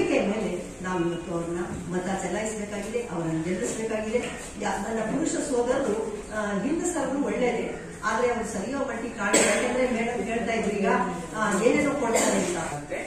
ನಂಬಿಕೆ ಮೇಲೆ ನಾವು ಇವತ್ತು ಅವ್ರನ್ನ ಮತ ಚಲಾಯಿಸಬೇಕಾಗಿದೆ ಅವರನ್ನು ಗೆಲ್ಲಿಸಬೇಕಾಗಿದೆ ಯಾ- ನನ್ನ ಪುರುಷ ಸೋದರರು ಆ, ಹಿಂದಸರು ಒಳ್ಳೇದೇ ಆದ್ರೆ ಅವ್ರು ಸರಿಯೋ ಮಟ್ಟಿ ಕಾಣಿ ಯಾಕಂದ್ರೆ ಮೇಡಮ್ ಹೇಳ್ತಾ ಇದ್ರು ಈಗ ಆ, ಏನೇನೋ ಕೊಡ್ತಾರೆ ಅಂತ ಮತ್ತೆ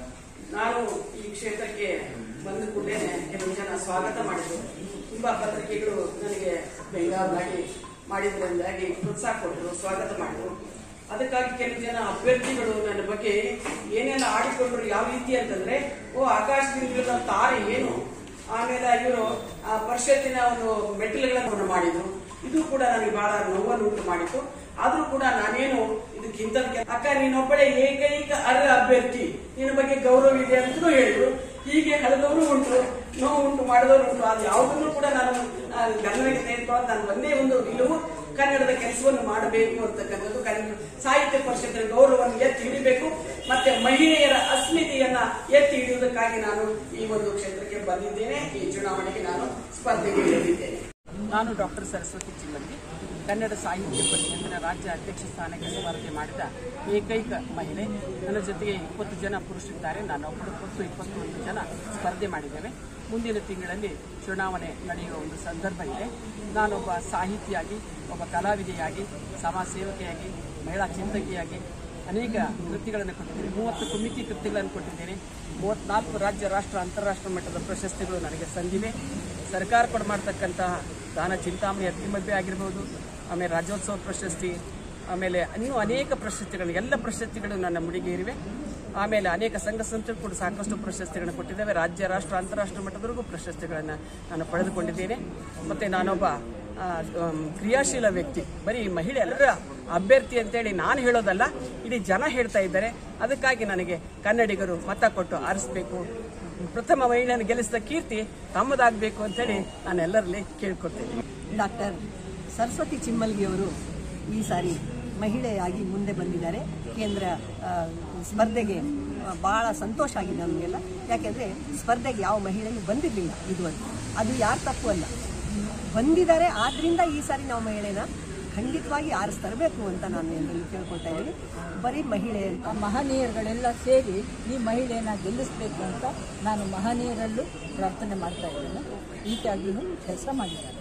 ನಾನು ಈ ಕ್ಷೇತ್ರಕ್ಕೆ ಬಂದ ಕೂಡಲೇ ಕೆಲವು ಜನ ಸ್ವಾಗತ ಮಾಡಿದ್ರು ತುಂಬಾ ಪತ್ರಿಕೆಗಳು ನನಗೆ ಬೆಂಗಾವಲಾಗಿ ಮಾಡಿದ್ರಿಂದಾಗಿ ಪ್ರೋತ್ಸಾಹ ಕೊಟ್ಟರು ಸ್ವಾಗತ ಮಾಡಿದ್ರು ಅದಕ್ಕಾಗಿ ಕೆಲವು ಜನ ಅಭ್ಯರ್ಥಿಗಳು ನನ್ನ ಬಗ್ಗೆ ಏನೆಲ್ಲ ಆಡಿಕೊಂಡ್ರು ಯಾವ ರೀತಿ ಅಂತಂದ್ರೆ ಓ ಆಕಾಶದಿಂದ ತಾರೆ ಏನು ಆಮೇಲೆ ಇವರು ಆ ಪರಿಷತ್ತಿನ ಒಂದು ಮೆಟ್ಟಿಲುಗಳನ್ನು ಮಾಡಿದ್ರು ಇದು ಕೂಡ ನನಗೆ ಬಹಳ ನೋವನ್ನು ಉಂಟು ಮಾಡಿತು ಆದ್ರೂ ಕೂಡ ನಾನೇನು ಇದಕ್ಕಿಂತ ಅಕ್ಕ ನೀನೊಬ್ಬಳೆ ಏಕೈಕ ಅರ್ಹ ಅಭ್ಯರ್ಥಿ ನಿನ್ನ ಬಗ್ಗೆ ಗೌರವ ಇದೆ ಅಂತಲೂ ಹೇಳಿದ್ರು ಹೀಗೆ ಹಳೆದವರು ಉಂಟು ನೋವು ಉಂಟು ಮಾಡಿದವರು ಉಂಟು ಅದು ಯಾವುದನ್ನು ಕೂಡ ನಾನು ಆ, ಗಮನಕ್ಕೆ ತೆಗೆದುಕೊಳ್ಳೋದು ನಾನು ಒಂದೇ ಒಂದು ನಿಲುವು ಕನ್ನಡದ ಕೆಲಸವನ್ನು ಮಾಡಬೇಕು ಅಂತಕ್ಕಂಥದ್ದು ಕನ್ನಡ ಸಾಹಿತ್ಯ ಪರಿಷತ್ತಿನ ಗೌರವವನ್ನು ಎತ್ತಿ ಹಿಡಿಬೇಕು ಮತ್ತೆ ಮಹಿಳೆಯರ ಅಸ್ಮಿತೆಯನ್ನ ಎತ್ತಿ ಹಿಡಿಯುವುದಕ್ಕಾಗಿ ನಾನು ಈ ಒಂದು ಕ್ಷೇತ್ರಕ್ಕೆ ಬಂದಿದ್ದೇನೆ ಈ ಚುನಾವಣೆಗೆ ನಾನು ಸ್ಪರ್ಧೆಗೆ ಇಳಿದಿದ್ದೇನೆ ನಾನು ಡಾಕ್ಟರ್ ಸರಸ್ವತಿ ಚಿಮ್ಮಂಗಿ ಕನ್ನಡ ಸಾಹಿತ್ಯ ಪರಿಷತ್ತಿನ ರಾಜ್ಯ ಅಧ್ಯಕ್ಷ ಸ್ಥಾನಕ್ಕೆ ಸ್ಪರ್ಧೆ ಮಾಡಿದ ಏಕೈಕ ಮಹಿಳೆ ನನ್ನ ಜೊತೆಗೆ ಇಪ್ಪತ್ತು ಜನ ಪುರುಷರಿದ್ದಾರೆ ನಾನು ಒಬ್ಬರು ಇಪ್ಪತ್ತು ಇಪ್ಪತ್ತೊಂದು ಜನ ಸ್ಪರ್ಧೆ ಮಾಡಿದ್ದೇವೆ ಮುಂದಿನ ತಿಂಗಳಲ್ಲಿ ಚುನಾವಣೆ ನಡೆಯುವ ಒಂದು ಸಂದರ್ಭ ಇದೆ ನಾನೊಬ್ಬ ಸಾಹಿತಿಯಾಗಿ ಒಬ್ಬ ಕಲಾವಿದೆಯಾಗಿ ಸಮಾಜ ಸೇವಕಿಯಾಗಿ ಮಹಿಳಾ ಚಿಂತಕಿಯಾಗಿ ಅನೇಕ ಕೃತಿಗಳನ್ನು ಕೊಟ್ಟಿದ್ದೇನೆ ಮೂವತ್ತು ಕುಮಿತಿ ಕೃತಿಗಳನ್ನು ಕೊಟ್ಟಿದ್ದೇನೆ ಮೂವತ್ನಾಲ್ಕು ರಾಜ್ಯ ರಾಷ್ಟ್ರ ಅಂತಾರಾಷ್ಟ್ರ ಮಟ್ಟದ ಪ್ರಶಸ್ತಿಗಳು ನನಗೆ ಸಂದಿವೆ ಸರ್ಕಾರ ಕೊಡ ಮಾಡ್ತಕ್ಕಂತಹ ದಾನ ಚಿಂತಾಮಣಿ ಅತ್ತಿಮಬ್ಬೆ ಆಗಿರ್ಬೋದು ಆಮೇಲೆ ರಾಜ್ಯೋತ್ಸವ ಪ್ರಶಸ್ತಿ ಆಮೇಲೆ ಇನ್ನೂ ಅನೇಕ ಪ್ರಶಸ್ತಿಗಳು ಎಲ್ಲ ಪ್ರಶಸ್ತಿಗಳು ನನ್ನ ಮುಡಿಗೇರಿವೆ ಆಮೇಲೆ ಅನೇಕ ಸಂಘ ಸಂಸ್ಥೆಗಳು ಕೂಡ ಸಾಕಷ್ಟು ಪ್ರಶಸ್ತಿಗಳನ್ನು ಕೊಟ್ಟಿದ್ದೇವೆ ರಾಜ್ಯ ರಾಷ್ಟ್ರ ಅಂತಾರಾಷ್ಟ್ರ ಮಟ್ಟದವರೆಗೂ ಪ್ರಶಸ್ತಿಗಳನ್ನು ನಾನು ಪಡೆದುಕೊಂಡಿದ್ದೇನೆ ಮತ್ತು ನಾನೊಬ್ಬ ಆ, ಆಮ್, ಕ್ರಿಯಾಶೀಲ ವ್ಯಕ್ತಿ ಬರೀ ಮಹಿಳೆ ಎಲ್ಲರ ಅಭ್ಯರ್ಥಿ ಅಂತೇಳಿ ನಾನು ಹೇಳೋದಲ್ಲ ಇಡೀ ಜನ ಹೇಳ್ತಾ ಇದ್ದಾರೆ ಅದಕ್ಕಾಗಿ ನನಗೆ ಕನ್ನಡಿಗರು ಮತ ಕೊಟ್ಟು ಆರಿಸಬೇಕು ಪ್ರಥಮ ಮಹಿಳೆಯನ್ನು ಗೆಲ್ಲಿಸಿದ ಕೀರ್ತಿ ತಮ್ಮದಾಗಬೇಕು ಅಂತೇಳಿ ನಾನು ಎಲ್ಲರಲ್ಲಿ ಕೇಳ್ಕೊಳ್ತೇನೆ ಡಾಕ್ಟರ್ ಸರಸ್ವತಿ ಚಿಮ್ಮಲ್ಗಿಯವರು ಈ ಸಾರಿ ಮಹಿಳೆಯಾಗಿ ಮುಂದೆ ಬಂದಿದ್ದಾರೆ ಕೇಂದ್ರ ಆ, ಸ್ಪರ್ಧೆಗೆ ಆ, ಬಹಳ ಸಂತೋಷ ಆಗಿದೆ ನಮಗೆಲ್ಲ ಯಾಕೆಂದರೆ ಸ್ಪರ್ಧೆಗೆ ಯಾವ ಮಹಿಳೆಯೂ ಬಂದಿರಲಿಲ್ಲ ಇದುವರೆಗೂ ಅದು ಯಾರ ತಪ್ಪು ಅಲ್ಲ ಬಂದಿದ್ದಾರೆ ಆದ್ರಿಂದ ಈ ಸಾರಿ ನಾವು ಮಹಿಳೆನ ಖಂಡಿತವಾಗಿ ಆರಿಸಿ ತರಬೇಕು ಅಂತ ನಾನು ಎಲ್ಲರಲ್ಲಿ ಕೇಳ್ಕೊಳ್ತಾ ಇದ್ದೀನಿ ಬರೀ ಮಹಿಳೆ ಅಂತ ಆ ಮಹನೀಯರುಗಳೆಲ್ಲ ಸೇರಿ ಈ ಮಹಿಳೆಯನ್ನ ಗೆಲ್ಲಿಸಬೇಕು ಅಂತ ನಾನು ಮಹನೀಯರಲ್ಲೂ ಪ್ರಾರ್ಥನೆ ಮಾಡ್ತಾ ಇದ್ದೇನೆ ಈಗಾಗಿಯೂ ಕೆಲಸ ಮಾಡಿದ್ದಾರೆ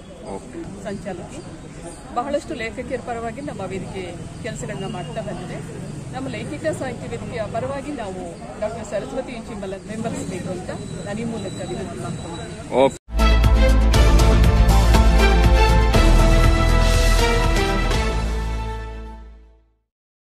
ಸಂಚಾಲಕಿ ಬಹಳಷ್ಟು ಲೇಖಕಿಯರ ಪರವಾಗಿ ನಮ್ಮ ವೇದಿಕೆ ಕೆಲಸಗಳನ್ನ ಮಾಡ್ತಾ ಬಂದಿದೆ ನಮ್ಮ ಲೈಂಗಿಕ ಸಾಹಿತ್ಯ ವೇದಿಕೆಯ ಪರವಾಗಿ ನಾವು ಡಾಕ್ಟರ್ ಸರಸ್ವತಿ ಚಿಂಬಲ ಬೆಂಬಲಿಸಬೇಕು ಅಂತ ನಾನು ಈ ಮೂಲಕ ವಿನಂತಿ ಮಾಡ್ತೀನಿ